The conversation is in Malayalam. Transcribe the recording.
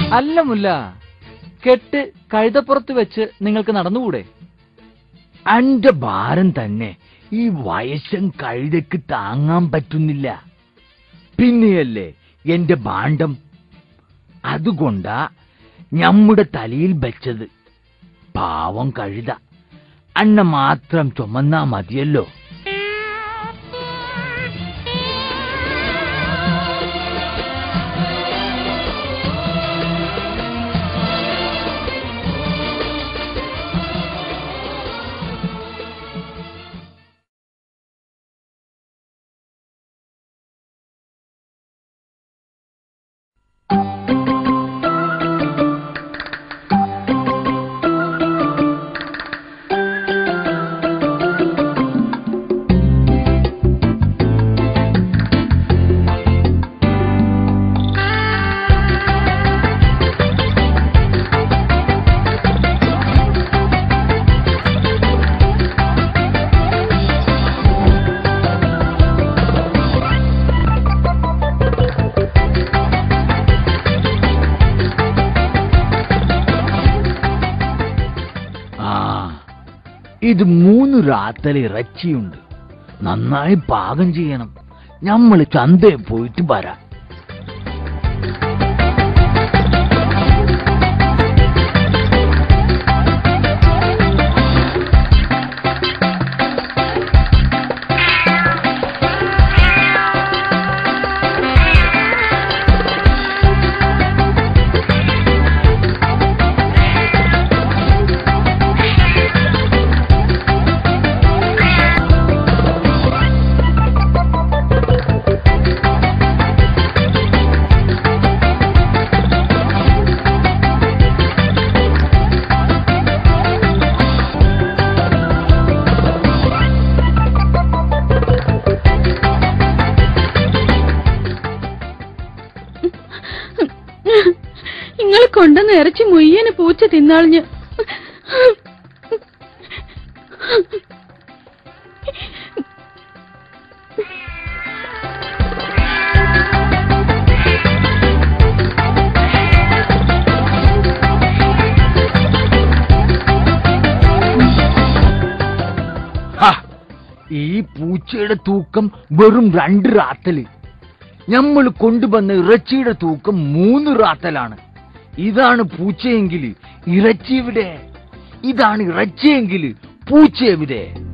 അല്ല മുല്ല കെട്ട് കഴുതപ്പുറത്ത് വെച്ച് നിങ്ങൾക്ക് നടന്നുകൂടെ അന്റെ ഭാരം തന്നെ ഈ വയസ്സൻ കഴുതയ്ക്ക് താങ്ങാൻ പറ്റുന്നില്ല പിന്നെയല്ലേ എന്റെ ഭാണ്ഡം അതുകൊണ്ടാ നമ്മുടെ തലയിൽ വെച്ചത് പാവം കഴുത അണ്ണ മാത്രം ചുമന്നാ മതിയല്ലോ ആ ഇത് മൂന്ന് റാത്തൽ ഇറച്ചിയുണ്ട് നന്നായി പാകം ചെയ്യണം നമ്മൾ ചന്തയിൽ പോയിട്ട് വരാം നിങ്ങൾ കൊണ്ടുവന്ന് ഇറച്ചി മുയ്യന് പൂച്ച തിന്നാളിഞ്ഞ് ഹ, ഈ പൂച്ചയുടെ തൂക്കം വെറും രണ്ട് റാത്തല് നമ്മൾ കൊണ്ടുവന്ന ഇറച്ചിയുടെ തൂക്കം മൂന്ന് റാത്തലാണ് ഇതാണ് പൂച്ചയെങ്കിൽ ഇറച്ചി എവിടെ ഇതാണ് ഇറച്ചിയെങ്കിൽ പൂച്ച എവിടെ